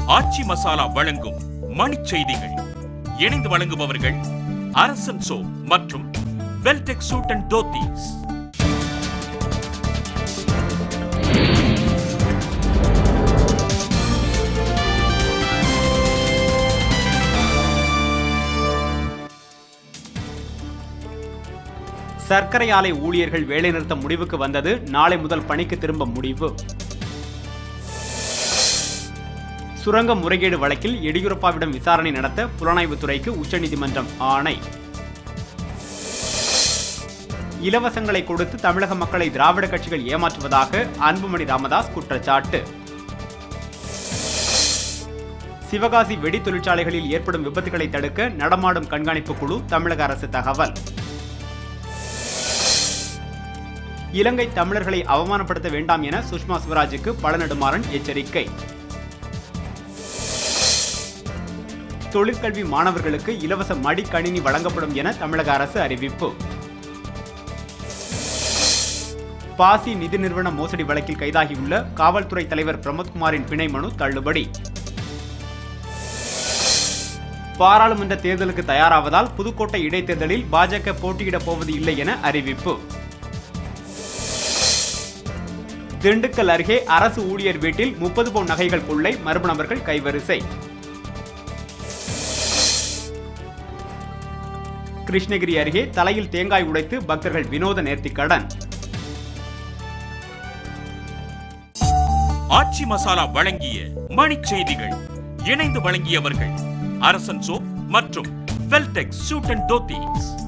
ஆச்சி மசாலா வழங்கும் மணிச் செய்திகள் இணைந்து வழங்குபவர்கள் அரசன் சோ மற்றும் வெல்டெக் சூட் அண்ட் தோத்தீஸ் சர்க்கரை ஆலை ஊழியர்கள் வேலைநிறுத்தம் முடிவுக்கு வந்தது நாளை முதல் பணிக்கு திரும்ப முடிவு சுரங்க முறைகேடு வழக்கில் எடியூரப்பாவிடம் விசாரணை நடத்த புலனாய்வுத்துறைக்கு உச்சநீதிமன்றம் ஆணை இலவசங்களை கொடுத்து தமிழக மக்களை திராவிட கட்சிகள் ஏமாற்றுவதாக அன்புமணி ராமதாஸ் குற்றச்சாட்டு சிவகாசி வெடி தொழிற்சாலைகளில் ஏற்படும் விபத்துகளை தடுக்க நடமாடும் கண்காணிப்பு குழு தமிழக அரசு தகவல் இலங்கை தமிழர்களை அவமானப்படுத்த வேண்டாம் என சுஷ்மா சிவராஜுக்கு பழநெடுமாறன் எச்சரிக்கை தொழிற்கல்வி மாணவர்களுக்கு இலவச மடிக்கணினி வழங்கப்படும் என தமிழக அரசு அறிவிப்பு பாசி நிதி நிறுவன மோசடி வழக்கில் கைதாகியுள்ள காவல்துறை தலைவர் பிரமோத்குமாரின் பிணை மனு தள்ளுபடி பாராளுமன்ற தேர்தலுக்கு தயாராவதால் புதுக்கோட்டை இடைத்தேர்தலில் பாஜக போட்டியிடப் போவது இல்லை என அறிவிப்பு திண்டுக்கல் அருகே அரசு ஊழியர் வீட்டில் முப்பது பவுன் நகைகள் கொள்ளை மர்ம நபர்கள் கைவரிசை கிருஷ்ணகிரி அருகே தலையில் தேங்காய் உடைத்து பக்தர்கள் வினோத நேர்த்திக்கடன் ஆச்சி மசாலா வழங்கிய மணிச் செய்திகள் இணைந்து வழங்கியவர்கள் அரசன் சோ மற்றும் வெல்டெக் சூட் அண்ட் தோத்தீஸ்